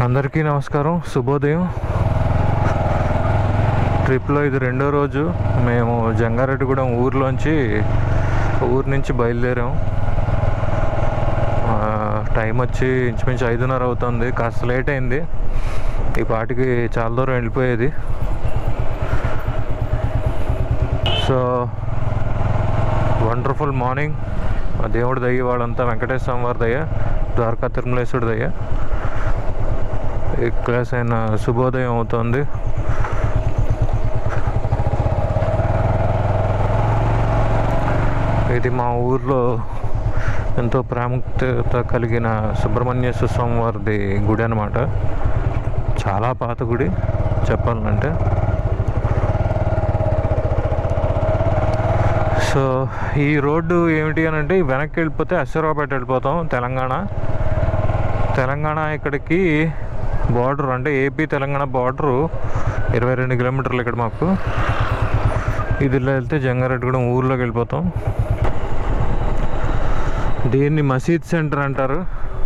అందరికీ నమస్కారం శుభోదయం ట్రిప్లో ఇది రెండో రోజు మేము జంగారెడ్డిగూడెం ఊర్లోంచి ఊరు నుంచి బయలుదేరాం ఆ, టైం వచ్చి ఇంచుమించు ఐదున్నర అవుతుంది కాస్త లేట్ అయింది ఈ పాటికి చాలా దూరం వెళ్ళిపోయేది సో వండర్ఫుల్ మార్నింగ్ ఆ దేవుడి దయ్య వాళ్ళంతా వెంకటేశ్వర స్వామి వారి దయ్య ద్వారకా తిరుమలేశ్వరుడి దయ్య ఈ క్లాస్ అయిన శుభోదయం అవుతుంది ఇది మా ఊర్లో ఎంతో ప్రాముఖ్యత కలిగిన సుబ్రహ్మణ్యేశ్వర స్వామి వారిది గుడి అనమాట చాలా పాత గుడి చెప్పాలంటే సో ఈ రోడ్డు ఏమిటి అని అంటే వెనక్కి వెళ్ళిపోతే అశ్వరావుపేట వెళ్ళిపోతాం తెలంగాణ తెలంగాణ ఇక్కడికి బార్డర్ అంటే ఏపీ తెలంగాణ బార్డరు ఇరవై రెండు కిలోమీటర్లు ఇక్కడ మాకు ఇదిలో వెళ్తే జంగారెడ్డిగూడెం ఊర్లోకి వెళ్ళిపోతాం దీన్ని మసీద్ సెంటర్ అంటారు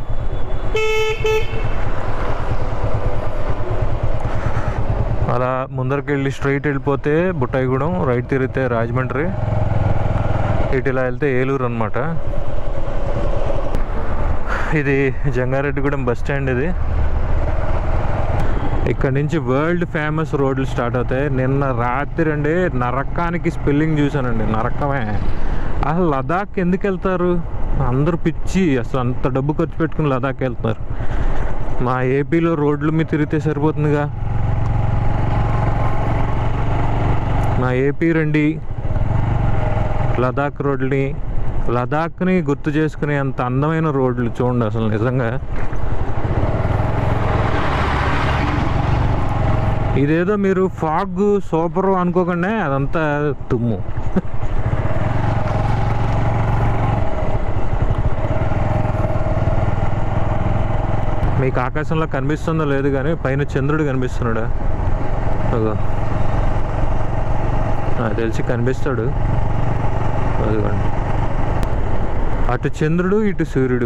అలా ముందరికి వెళ్ళి స్ట్రైట్ వెళ్ళిపోతే బుట్టాయిగూడెం రైట్ తిరిగితే రాజమండ్రి ఇటు ఇలా వెళ్తే ఏలూరు అనమాట ఇది జంగారెడ్డిగూడెం బస్ స్టాండ్ ఇది ఇక్కడ నుంచి వరల్డ్ ఫేమస్ రోడ్లు స్టార్ట్ అవుతాయి నిన్న రాత్రి అండి నరకానికి స్పెల్లింగ్ చూశానండి నరకమే అసలు లదాఖ్ ఎందుకు వెళ్తారు అందరూ పిచ్చి అసలు అంత డబ్బు ఖర్చు పెట్టుకుని లదాఖ్ వెళ్తారు మా ఏపీలో రోడ్ల మీద తిరిగితే సరిపోతుందిగా మా ఏపీ రండి లదాఖ్ రోడ్లని లదాఖ్ని గుర్తు చేసుకునే అంత అందమైన రోడ్లు చూడండి అసలు నిజంగా ఇదేదో మీరు ఫాగ్ సూపర్ అనుకోకుండా అదంతా తుమ్ము మీకు ఆకాశంలో కనిపిస్తుందో లేదు కానీ పైన చంద్రుడు కనిపిస్తున్నాడా అగో నాకు తెలిసి కనిపిస్తాడు అదిగోండి అటు చంద్రుడు ఇటు సూర్యుడు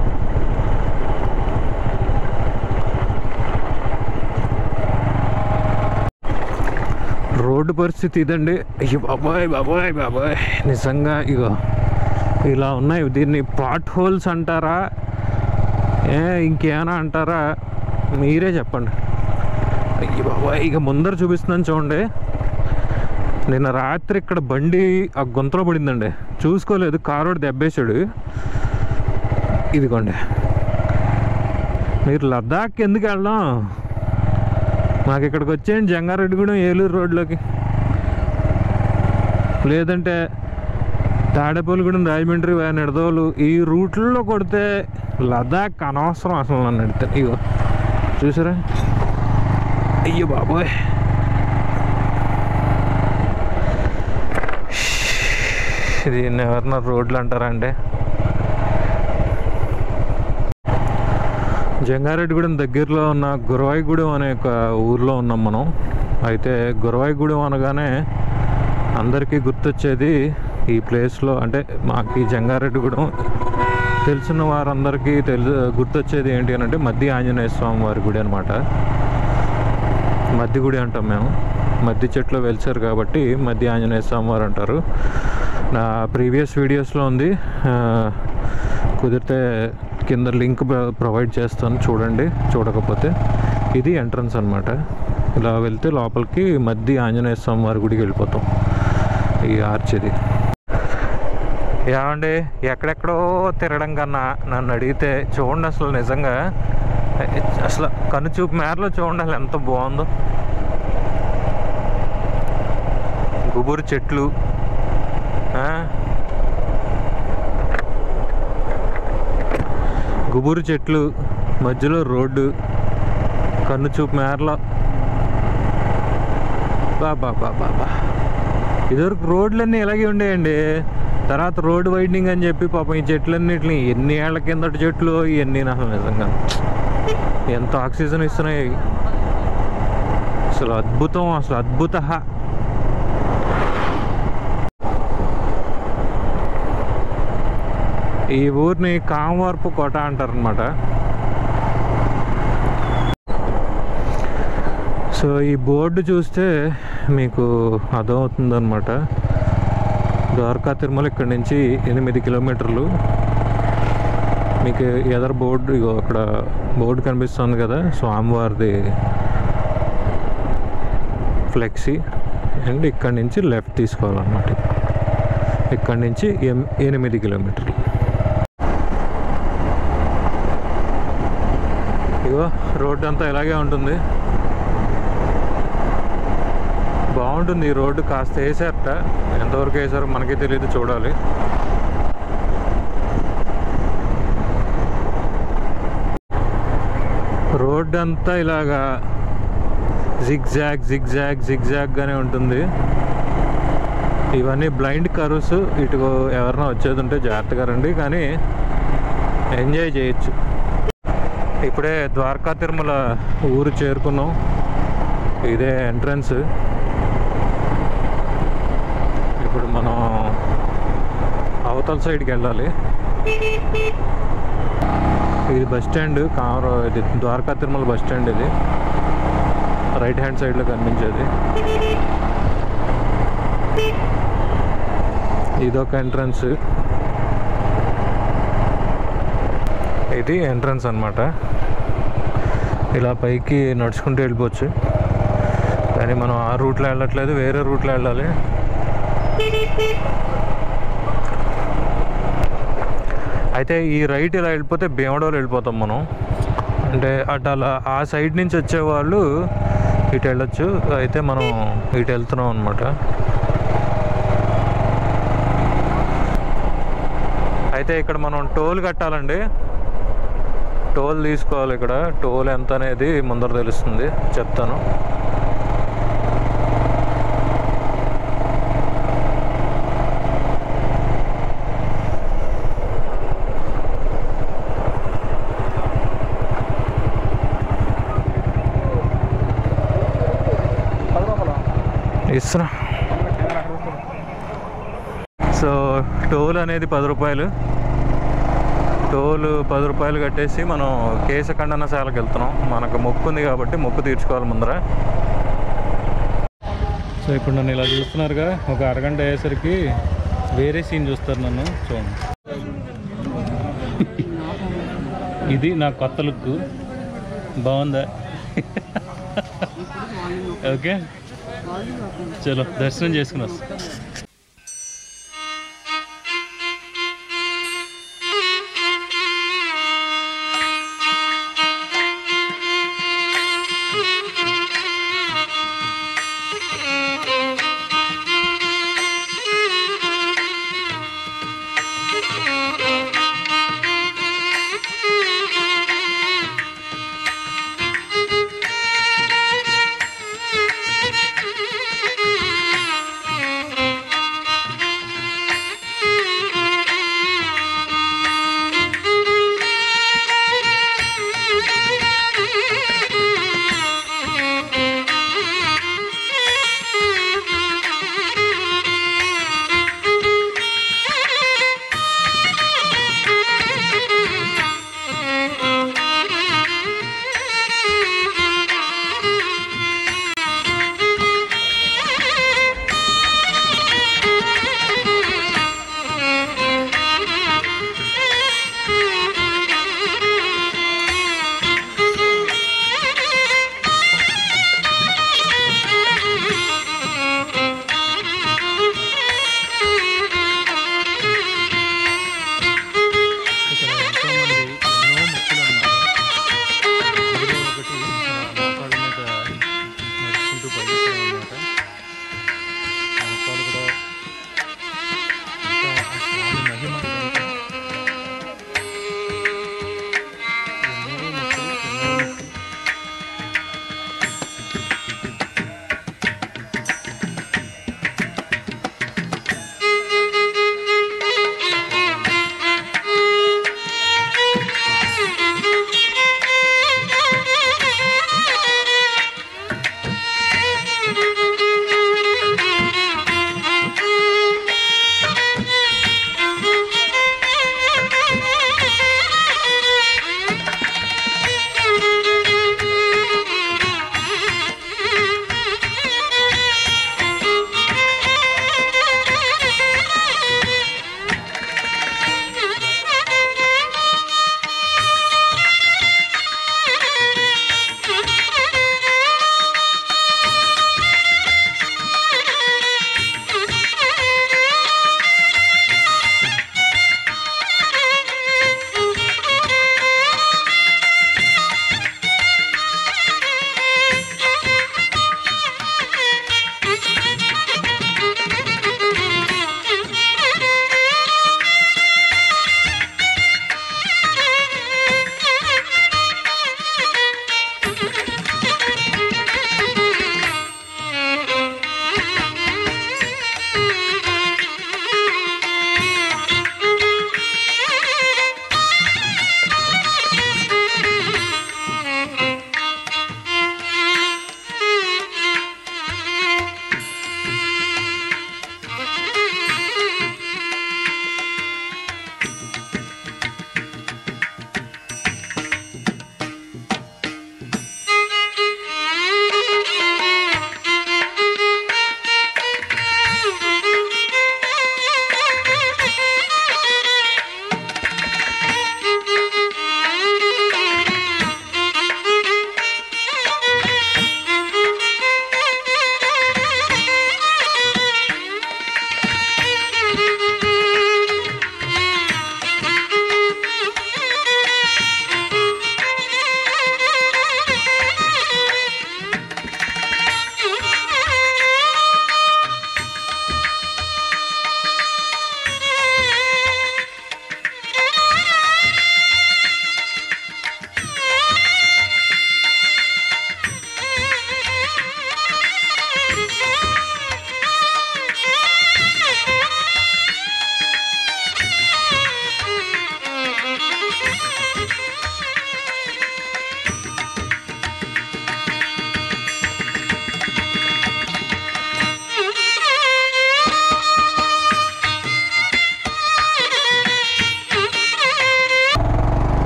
రోడ్డు పరిస్థితి ఇదండి అయ్యో బాబాయ్ బాబాయ్ బాబాయ్ నిజంగా ఇగో ఇలా ఉన్నాయి దీన్ని పాట్ హోల్స్ అంటారా ఏ ఇంకేమైనా అంటారా మీరే చెప్పండి అయ్యో బాబాయ్ ఇక ముందర చూపిస్తున్నాను చూడండి నిన్న రాత్రి ఇక్కడ బండి ఆ గుంతలో పడిందండి చూసుకోలేదు కారోడు దెబ్బేశాడు ఇదిగోండి మీరు లద్దాఖ్ ఎందుకు వెళ్దాం మాకు ఇక్కడికి వచ్చేయండి జంగారెడ్డిగూడెం ఏలూరు రోడ్లోకి లేదంటే తాడేపల్లిగూడెం రాజమండ్రి నిడదోలు ఈ రూట్లలో కొడితే లదాఖ్ అనవసరం అసలు నన్ను అడితే ఇగో చూసారా అయ్యో బాబోయ్ ఇది ఎవరన్నా రోడ్లు అంటారా అండి జంగారెడ్డిగూడెం దగ్గరలో ఉన్న గురవాయిగూడెం అనే ఒక ఊర్లో ఉన్నాం మనం అయితే గురవాయిగూడెం అనగానే అందరికీ గుర్తొచ్చేది ఈ ప్లేస్లో అంటే మాకు ఈ జంగారెడ్డిగూడెం తెలిసిన వారందరికీ తెలు గుర్తొచ్చేది ఏంటి అని అంటే మధ్య ఆంజనేయ స్వామి వారి గుడి అనమాట మధ్య గుడి అంటాం మేము మధ్య చెట్లో వెలిసారు కాబట్టి మధ్య ఆంజనేయ స్వామి వారు అంటారు నా ప్రీవియస్ వీడియోస్లో ఉంది ఆ, కుదిరితే కింద లింక్ ప్ర- ప్రొవైడ్ చేస్తాను చూడండి చూడకపోతే ఇది ఎంట్రన్స్ అనమాట ఇలా వెళ్తే లోపలికి మధ్య ఆంజనేయ స్వామి వారి గుడికి వెళ్ళిపోతాం ఈ ఆర్చ్ ఇది ఏమండి ఎక్కడెక్కడో తిరగడం కన్నా నన్ను అడిగితే చూడండి అసలు నిజంగా అసలు కనుచూపు మేరలో చూడండి అసలు ఎంత బాగుందో గుబురు చెట్లు ఆ? గుబురు చెట్లు మధ్యలో రోడ్డు కన్ను చూపు మేరలో బాబా బాబా బా ఇదివరకు రోడ్లన్నీ ఇలాగే ఉండేయండి తర్వాత రోడ్ వైడనింగ్ అని చెప్పి పాపం ఈ చెట్లన్నిటిని ఎన్ని ఏళ్ల కిందటి చెట్లు ఇవన్నీ నాకు నిజంగా ఎంత ఆక్సిజన్ ఇస్తున్నాయి అసలు అద్భుతం అసలు అద్భుత ఈ ఊరిని కామవరపు కోట అంటారనమాట సో ఈ బోర్డు చూస్తే మీకు అర్థమవుతుందన్నమాట ద్వారకా తిరుమల ఇక్కడ నుంచి ఎనిమిది కిలోమీటర్లు మీకు ఎదర్ బోర్డు ఇగో అక్కడ బోర్డు కనిపిస్తుంది కదా స్వామివారిది ఫ్లెక్సీ అండ్ ఇక్కడ నుంచి లెఫ్ట్ తీసుకోవాలన్నమాట ఇక్కడ నుంచి ఎం- ఎనిమిది కిలోమీటర్లు ఇగో రోడ్డు అంతా ఇలాగే ఉంటుంది బాగుంటుంది ఈ రోడ్డు కాస్త వేసారట ఎంతవరకు వేసారో మనకే తెలియదు చూడాలి రోడ్డు అంతా ఇలాగా zig zag zig zag zig జాగ్గానే ఉంటుంది ఇవన్నీ బ్లైండ్ కర్వ్స్ ఇటు ఎవరైనా వచ్చేది ఉంటే జాగ్రత్తగా రండి కానీ ఎంజాయ్ చేయొచ్చు ఇప్పుడే ద్వారకా తిరుమల ఊరు చేరుకున్నాం ఇదే ఎంట్రన్స్ ఇప్పుడు మనం అవతల సైడ్కి వెళ్ళాలి ఇది బస్ స్టాండ్ కామర ఇది ద్వారకా తిరుమల బస్ స్టాండ్ ఇది రైట్ హ్యాండ్ సైడ్లో కనిపించేది ఇదొక ఎంట్రన్స్ ఇది ఎంట్రన్స్ అన్నమాట ఇలా పైకి నడుచుకుంటూ వెళ్ళిపోవచ్చు కానీ మనం ఆ రూట్లో వెళ్ళట్లేదు వేరే రూట్లో వెళ్ళాలి అయితే ఈ రైట్ ఇలా వెళ్ళిపోతే భీమడోలు వెళ్ళిపోతాం మనం అంటే అటు అలా ఆ సైడ్ నుంచి వచ్చేవాళ్ళు ఇటు వెళ్ళొచ్చు అయితే మనం ఇటు వెళ్తున్నాం అనమాట అయితే ఇక్కడ మనం టోల్ కట్టాలండి టోల్ తీసుకోవాలి ఇక్కడ టోల్ ఎంత అనేది ముందర తెలుస్తుంది చెప్తాను ఇస్తున్నా సో టోల్ అనేది పది రూపాయలు టోల్ పది రూపాయలు కట్టేసి మనం కేశఖండనశాలకు వెళ్తున్నాం మనకు మొక్కు ఉంది కాబట్టి మొక్కు తీర్చుకోవాలి ముందర సో ఇప్పుడు నన్ను ఇలా చూస్తున్నారుగా ఒక అరగంట అయ్యేసరికి వేరే సీన్ చూస్తారు నన్ను చూడండి ఇది నా కొత్త లుక్ బాగుందా ఓకే చలో దర్శనం చేసుకుని వస్తాం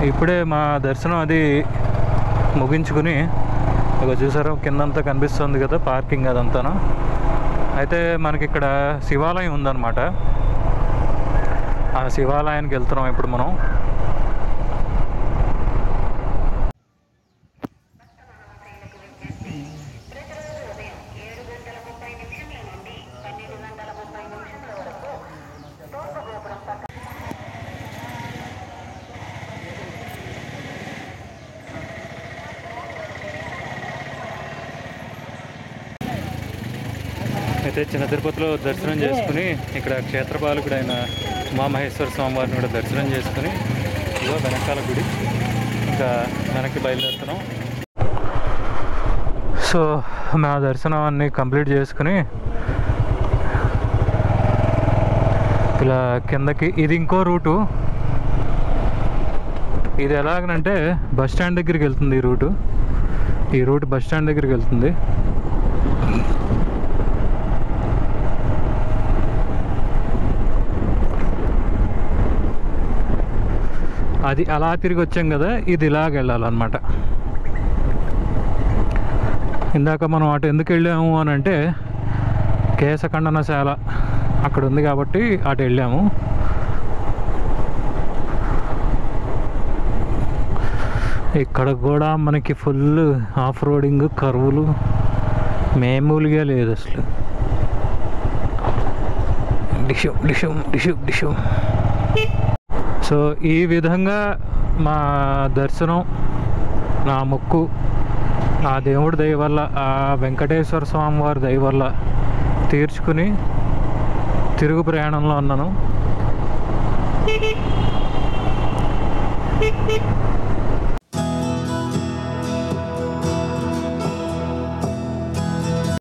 ఇప్పుడే మా దర్శనం అది ముగించుకుని ఇక చూసారా కిందంతా కనిపిస్తుంది కదా పార్కింగ్ అదంతాను అయితే మనకి ఇక్కడ శివాలయం ఉందన్నమాట ఆ శివాలయానికి వెళ్తున్నాం ఇప్పుడు మనం అయితే చిన్న తిరుపతిలో దర్శనం చేసుకుని ఇక్కడ క్షేత్రపాలకుడైన ఉమామహేశ్వర స్వామివారిని కూడా దర్శనం చేసుకుని ఇదో వెనకాల గుడి ఇంకా వెనక్కి బయలుదేరుతున్నాం సో మా దర్శనం అన్ని కంప్లీట్ చేసుకుని ఇలా కిందకి ఇది ఇంకో రూటు ఇది ఎలాగనంటే బస్ స్టాండ్ దగ్గరికి వెళ్తుంది ఈ రూటు ఈ రూట్ బస్ స్టాండ్ దగ్గరికి వెళ్తుంది అది అలా తిరిగి వచ్చాం కదా ఇది ఇలాగ వెళ్ళాలన్నమాట ఇందాక మనం అటు ఎందుకు వెళ్ళాము అని అంటే కేశఖండనశాల అక్కడ ఉంది కాబట్టి అటు వెళ్ళాము ఇక్కడ కూడా మనకి ఫుల్ ఆఫ్ రోడింగ్ కరువులు మామూలుగా లేదు అసలు డిషు డిషు డిషు డిషు సో ఈ విధంగా మా దర్శనం నా మొక్కు ఆ దేవుడి దయ వల్ల ఆ వెంకటేశ్వర స్వామి వారి దయ వల్ల తీర్చుకుని తిరుగు ప్రయాణంలో ఉన్నాను